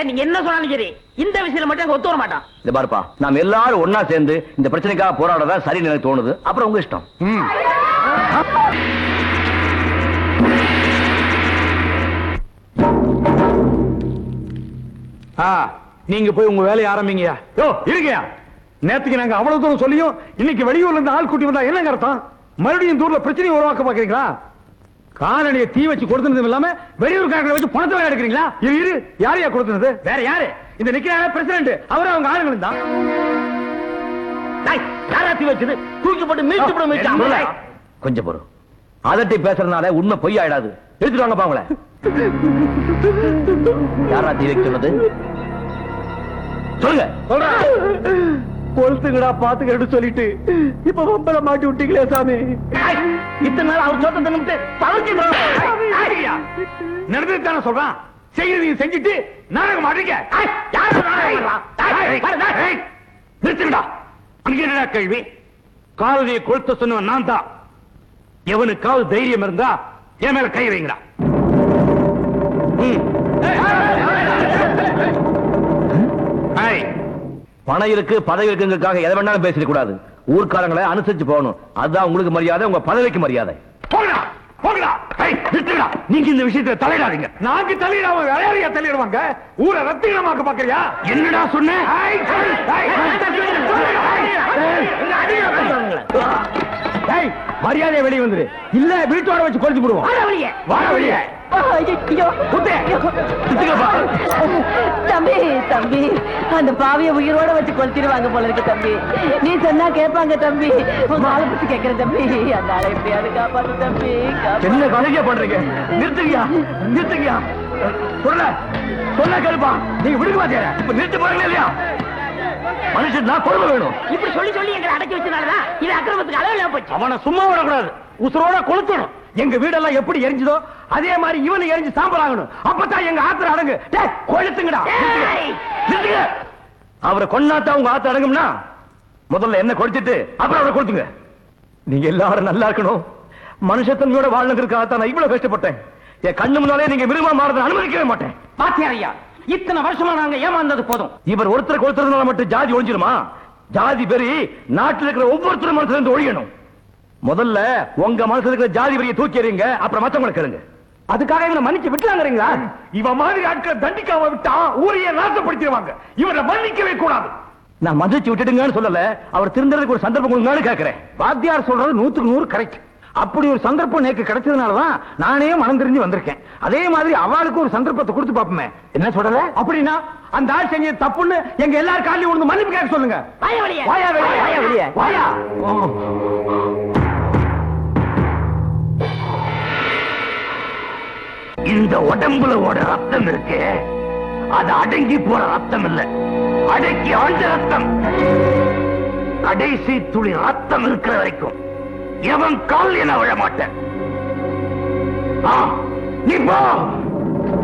நீங்க என்ன சொன்னாலும் சரி இந்த விஷயத்துல மட்டும் எங்க ஒத்து வர மாட்டான் இந்த பாருப்பா நாம எல்லாரும் ஒன்னா சேர்ந்து இந்த பிரச்சனைக்காக போராடதா சரி எனக்கு தோணுது அப்புறம் உங்க இஷ்டம் ஆ, நீங்க போய் உங்க வேலையை ஆரம்பிங்கயா யோ இருங்கயா நேத்துக்கு நாங்க அவ்வளவு தூரம் சொல்லியும் இன்னைக்கு வெளியூர்ல இருந்து ஆள் கூட்டி வந்தா என்னங்க அர்த்தம் மறுபடியும் இந்த ஊர்ல பிரச்சனையை உருவாக்க பாக்குறீங்களா காலனியை தீ வச்சு கொடுத்ததும் இல்லாம வெளியூர்காரங்களை வச்சு பணத்தை வேற எடுக்கிறீங்களா இரு இரு யாரையா கொடுத்தது வேற யாரு இந்த நிக்கிறாங்க பிரசிடண்ட் அவரும் அவங்க ஆளுங்களும் தான் யாராத்தி வச்சது தூக்கி போட்டு மீட்டு போட மீட்டான் கொஞ்சம் பொறு அதட்டி பேசுறதுனால உண்மை பொய் ஆயிடாது எடுத்துட்டு வாங்க பாங்களே யாரா தீ வைக்க சொன்னது சொல்லுங்க கொளுத்துங்கடா பாத்துக்கிட்டு சொல்லிட்டு இப்ப வம்பல மாட்டி விட்டீங்களே சாமி இத்தனை நாள் அவர் சோத்த தின்னுட்டு தவிர்த்து நடந்தது தானே சொல்றான் செய்யறதையும் செஞ்சுட்டு நாடகம் ஆடுறீங்க நிறுத்துங்கடா அங்க என்னடா கேள்வி காலனியை கொளுத்த சொன்னவன் நான் தான் எவனுக்காவது தைரியம் இருந்தா என் மேல கை வைங்கடா ம். ஏய், பணம் இருக்கு பதவி இருக்குங்கிறதுக்காக எதை வேணாலும் பேசிட கூடாது ஊர்க்காரங்களை அனுசரிச்சு போகணும் அதுதான் உங்களுக்கு மரியாதை உங்க பதவிக்கு மரியாதை போங்கடா போங்கடா ஏய், நிறுத்துங்கடா நீங்க இந்த விஷயத்துல தலையிடாதீங்க நாங்க தலையிடாம வேற யாரையா தலையிடுவாங்க ஊரை ரத்தினமாக்க பாக்குறியா என்னடா சொன்ன ஏய், ஏய், ஏய், ஏய், மரியாதையை வெளியே வந்துரு இல்ல வீட்டோட வச்சு கொளுத்து விடுவோம் வாட வெளியே குத்து. குத்துங்கப்பா. தம்பி தம்பி அந்த பாவிய உயிரோட வச்சு கொளுத்திடுவாங்க போல இருக்கு தம்பி நீ சொன்னா கேட்பாங்க தம்பி உங்க ஆளை பத்தி கேக்குற தம்பி அந்த ஆளை எப்படியாவது காப்பாத்து தம்பி காப்பாத்து. என்ன கலைஞா பண்றீங்க நிறுத்துங்கயா நிறுத்துங்கயா சொல்ல சொன்ன கேளுப்பா நீங்க விடுக்க மாட்டேன் இப்ப நிறுத்த போறீங்களா இல்லையா மனுஷன் நான் பொறுமை வேணும் இப்படி சொல்லி சொல்லி எங்களை அடக்கி வச்சனாலதான் இது அக்கிரமத்துக்கு அளவு இல்லாம போச்சு அவனை சும்மா விடக்கூடாது உசுரோட கொளுத்தணும் எங்க வீடெல்லாம் எப்படி எரிஞ்சதோ அதே மாதிரி இவனு எரிஞ்சு சாம்பல் ஆகணும் அப்பதான் எங்க ஆத்திர அடங்கு டேய், கொளுத்துங்கடா ஏய்! நிறுத்துங்க அவரை கொண்டாத்தா உங்க ஆத்து அடங்கும்னா முதல்ல என்ன கொடுத்துட்டு அப்புறம் அவரை கொடுத்துங்க நீங்க எல்லாரும் நல்லா இருக்கணும் மனுஷத்தன்மையோட வாழணுங்கிறதுக்காக தான் நான் இவ்வளவு கஷ்டப்பட்டேன் என் கண்ணு முன்னாலே நீங்க மிருகமா மாறதை அனுமதிக்கவே மாட்டேன் பாத்தியார் ஐயா இத்தனை வருஷமா நாங்க ஏமாந்தது போதும் இவர் ஒருத்தர் கொடுத்ததுனால மட்டும் ஜாதி ஒழிஞ்சிருமா ஜாதி பெரி நாட்டில் இருக்கிற ஒவ்வொருத்தரும் மனசுல இருந்து ஒழியணும் முதல்ல உங்க மனசுல இருக்கிற ஜாதி வெறியை தூக்கி எறிங்க அப்புறம் மத்தவங்களை கேளுங்க அதுக்காக இவனை மன்னிச்சு விட்டுலாங்கிறீங்களா இவன் மாதிரி ஆட்களை தண்டிக்காம விட்டா ஊரையே நாசப்படுத்திடுவாங்க இவனை மன்னிக்கவே கூடாது நான் மதிச்சு விட்டுடுங்கன்னு சொல்லல அவர் திருந்தறதுக்கு ஒரு சந்தர்ப்பம் கொடுங்கன்னு கேட்கிறேன் வாத்தியார் சொல்றது நூத்துக்கு நூறு கரெக்ட் அப்படி ஒரு சந்தர்ப்பம் நேக்கு கிடைச்சதுனாலதான் நானே மனம் தெரிஞ்சு வந்திருக்கேன் அதே மாதிரி அவளுக்கு ஒரு சந்தர்ப்பத்தை கொடுத்து பாப்போமே என்ன சொல்றத அப்படின்னா அந்த ஆள் செஞ்ச தப்புன்னு எங்க எல்லாரும் காலையும் விழுந்து மன்னிப்பு கேட்க சொல்லுங்க வாய வழியே வாயா வெளியே வாயா வெளியே வாயா இந்த உடம்புல ஓட ரத்தம் இருக்கு அது அடங்கி போற ரத்தம் இல்ல அடக்கி ஆண்ட ரத்தம் கடைசி துளி ரத்தம் இருக்கிற வரைக்கும் எவன் கால் என விழ மாட்டேன் ஆ, நீ போ